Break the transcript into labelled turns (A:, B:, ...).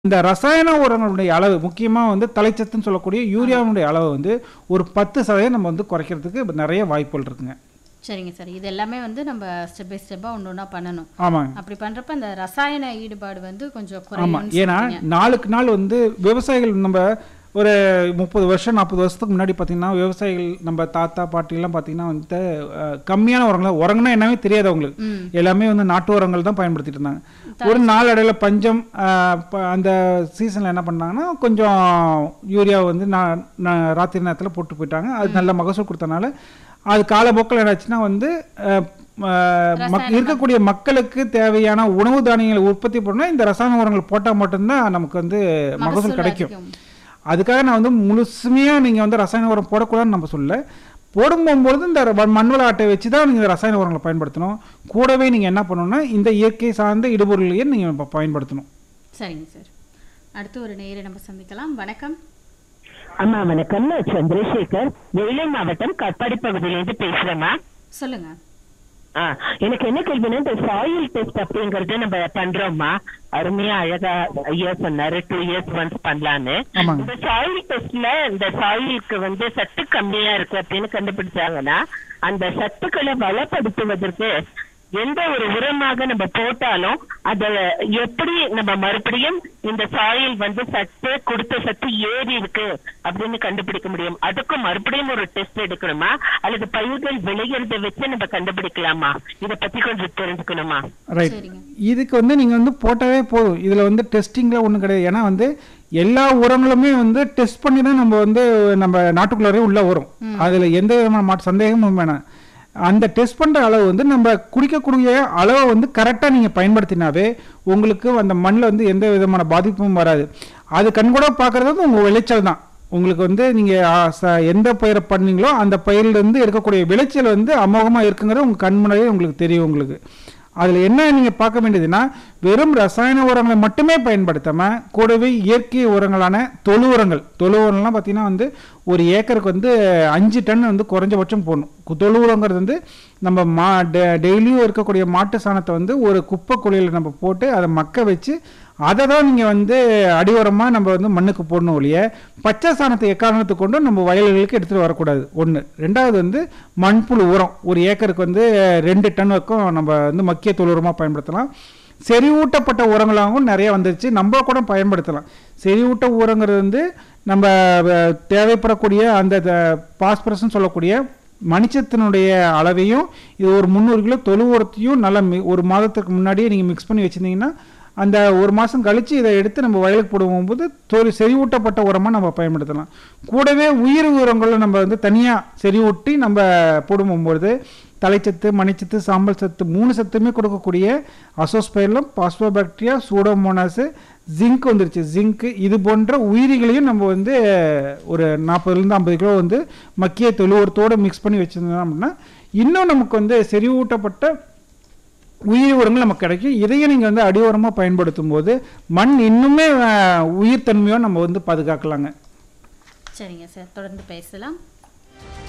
A: இந்த ரசாயன உரங்களுடைய அளவு முக்கியமாக வந்து தலைச்சத்துன்னு சொல்லக்கூடிய யூரியாவுடைய அளவு வந்து ஒரு பத்து சதவீதம் நம்ம வந்து குறைக்கிறதுக்கு நிறைய வாய்ப்புகள் இருக்குங்க
B: சரிங்க சார் இது எல்லாமே வந்து நம்ம ஸ்டெப் பை ஸ்டெப்பாக ஒன்று ஒன்றா பண்ணணும்
A: ஆமாங்க
B: அப்படி பண்ணுறப்ப அந்த ரசாயன ஈடுபாடு வந்து கொஞ்சம்
A: ஆமாம்
B: குறையும்
A: ஏன்னா நாளுக்கு நாள் வந்து விவசாயிகள் நம்ம ஒரு முப்பது வருஷம் நாற்பது வருஷத்துக்கு முன்னாடி பார்த்தீங்கன்னா விவசாயிகள் நம்ம தாத்தா பாட்டிலாம் பார்த்தீங்கன்னா வந்து அஹ், கம்மியான உரங்கள் உரங்கள்னா என்னவே தெரியாது அவங்களுக்கு
B: ம்
A: எல்லாமே வந்து நாட்டு உரங்கள் தான் பயன்படுத்திட்டு இருந்தாங்க ஒரு நாளடைவில் பஞ்சம் ஆஹ், ப- அந்த சீசனில் என்ன பண்ணாங்கன்னா கொஞ்சம் யூரியா வந்து நான் நான் ராத்திரி நேரத்தில் போட்டு போயிட்டாங்க அது நல்ல மகசூல் கொடுத்தனால அது காலப்போக்கில் என்னாச்சுன்னா வந்து ஆஹ், ஆஹ், மக்- இருக்கக்கூடிய மக்களுக்கு தேவையான உணவு தானியங்களை உற்பத்தி பண்ணால் இந்த ரசாயன உரங்கள் போட்டால் மட்டும்தான் நமக்கு வந்து மகசூல் கிடைக்கும்
B: அதிகம்.
A: அதுக்காக நான் வந்து முழுசுமையாக நீங்கள் வந்து ரசாயன உரம் போடக்கூடாதுன்னு நம்ம சொல்ல போடும்போது இந்த ர- மண்வள அட்டை வச்சு தான் நீங்கள் இந்த ரசாயன உரங்களை பயன்படுத்தணும் கூடவே நீங்கள் என்ன பண்ணணும்னா இந்த இயற்கை சார்ந்த இடுபொருளையே நீங்கள் பயன்படுத்தணும்
B: சரிங்க சார் அடுத்து ஒரு நேரை நம்ம சந்திக்கலாம் வணக்கம்
C: அம்மா வணக்கம் நான் சந்திரசேகர் வேலூர் மாவட்டம் கட்பாடி பகுதியிலிருந்து பேசுறேம்மா
B: சொல்லுங்க
C: ஆ, எனக்கு என்ன கேள்வினா இந்த சாயில் டெஸ்ட் அப்படிங்கறது நம்ம பண்றோம்மா அருமையா அழகா ஐயா சொன்னாரு டூ இயர்ஸ் ஒன்ஸ் பண்ணலான்னு
A: ஆமாங்க
C: இந்த சாயில் டெஸ்ட்ல இந்த சாயிலுக்கு வந்து சத்து கம்மியா இருக்கு அப்படின்னு கண்டுபிடிச்சாங்கன்னா அந்த சத்துக்களை வளப்படுத்துவதற்கு எந்த ஒரு உரமாக நம்ம போட்டாலும் அத எப்படி நம்ம மறுபடியும் இந்த சாயில் வந்து சத்து கொடுத்த சத்து ஏறி இருக்கு அப்படின்னு கண்டுபிடிக்க முடியும் அதுக்கும் மறுபடியும் ஒரு டெஸ்ட் எடுக்கணுமா அல்லது பயிர்கள் விளையிறத வச்சு நம்ம கண்டுபிடிக்கலாமா இத பத்தி கொஞ்சம் தெரிஞ்சுக்கணுமா
A: ரைட்
B: சரிங்க
A: இதுக்கு வந்து நீங்கள் வந்து போட்டாவே போதும் இதில் வந்து டெஸ்டிங்கில் ஒன்றும் கிடையாது ஏன்னா வந்து எல்லா உரங்களுமே வந்து டெஸ்ட் பண்ணி தான் நம்ம வந்து நம்ம நாட்டுக்குள்ளாரே உள்ளே வரும் அதில் எந்த விதமான மாற்று சந்தேகமும் வேணாம் அந்த டெஸ்ட் பண்ணுற அளவு வந்து நம்ம குடிக்கக்கூடிய அளவை வந்து கரெக்டாக நீங்கள் பயன்படுத்தினாவே உங்களுக்கு அந்த மண்ணில் வந்து எந்த விதமான பாதிப்பும் வராது அது கண்கூட பார்க்குறது வந்து உங்கள் விளைச்சல் தான் உங்களுக்கு வந்து நீங்கள் எந்த பயிரை பண்ணீங்களோ அந்த பயிரிலிருந்து எடுக்கக்கூடிய விளைச்சல் வந்து அமோகமாக இருக்குங்கிறது உங்கள் கண் முன்னாடியே உங்களுக்கு தெரியும் உங்களுக்கு அதில் என்ன நீங்கள் பார்க்க வேண்டியதுன்னா வெறும் ரசாயன உரங்களை மட்டுமே பயன்படுத்தாமல் கூடவே இயற்கை உரங்களான தொழு உரங்கள் தொழு உரங்கள்லாம் பார்த்தீங்கன்னா வந்து ஒரு ஏக்கருக்கு வந்து அஞ்சு டன் வந்து குறைஞ்சபட்சம் போடணும் கு- தொழு உரங்கிறது வந்து நம்ம மா டெ- டெய்லியும் இருக்கக்கூடிய மாட்டு சாணத்தை வந்து ஒரு குப்பை குழியில் நம்ம போட்டு அதை மக்க வச்சு அதை தான் நீங்கள் வந்து அடி உரமாக நம்ம வந்து மண்ணுக்கு போடணும் ஒழிய பச்சை சாணத்தை எக்காரணத்தை கொண்டு நம்ம வயல்களுக்கு எடுத்துகிட்டு வரக்கூடாது ஒன்று ரெண்டாவது வந்து மண்புழு உரம் ஒரு ஏக்கருக்கு வந்து ரெண்டு டன் வரைக்கும் நம்ம வந்து மக்கிய தொழு உரமாக பயன்படுத்தலாம் செறிவூட்டப்பட்ட உரங்களாகவும் நிறைய வந்துருச்சு நம்ம கூட பயன்படுத்தலாம் செறிவூட்ட உரங்கிறது வந்து நம்ம அஹ், தேவைப்படக்கூடிய அந்த பாஸ்பரஸ்ன்னு சொல்லக்கூடிய மணிச்சத்தினுடைய அளவையும் இது ஒரு முந்நூறு கிலோ தொழு உரத்தையும் நல்லா மி- ஒரு மாதத்துக்கு முன்னாடியே நீங்கள் மிக்ஸ் பண்ணி வச்சுருந்தீங்கன்னா அந்த ஒரு மாதம் கழித்து இதை எடுத்து நம்ம வயலுக்கு போடும்போது தொழில் செறிவூட்டப்பட்ட உரமாக நம்ம பயன்படுத்தலாம் கூடவே உயிர் உரங்களை நம்ம வந்து தனியாக செறிவூட்டி நம்ம போடும்போது தலைச்சத்து மணிச்சத்து சாம்பல் சத்து மூணு சத்துமே கொடுக்கக்கூடிய அசோஸ்பைலம் பாஸ்போபாக்டீரியா சூடோமோனாஸு ஜிங்க் வந்துருச்சு ஜிங்க் இது போன்ற உயிரிகளையும் நம்ம வந்து ஒரு நாற்பதுலேருந்து ஐம்பது கிலோ வந்து மக்கிய தொழுவத்தோடு மிக்ஸ் பண்ணி வச்சுருந்தோம் அப்படின்னா இன்னும் நமக்கு வந்து செறிவூட்டப்பட்ட உயிர் உரங்கள் நமக்கு கிடைக்கும் இதையும் நீங்கள் வந்து அடி உரமாக பயன்படுத்தும் போது மண் இன்னுமே அஹ், உயிர் தன்மையோடு நம்ம வந்து பாதுகாக்கலாங்க
B: சரிங்க சார் தொடர்ந்து பேசலாம்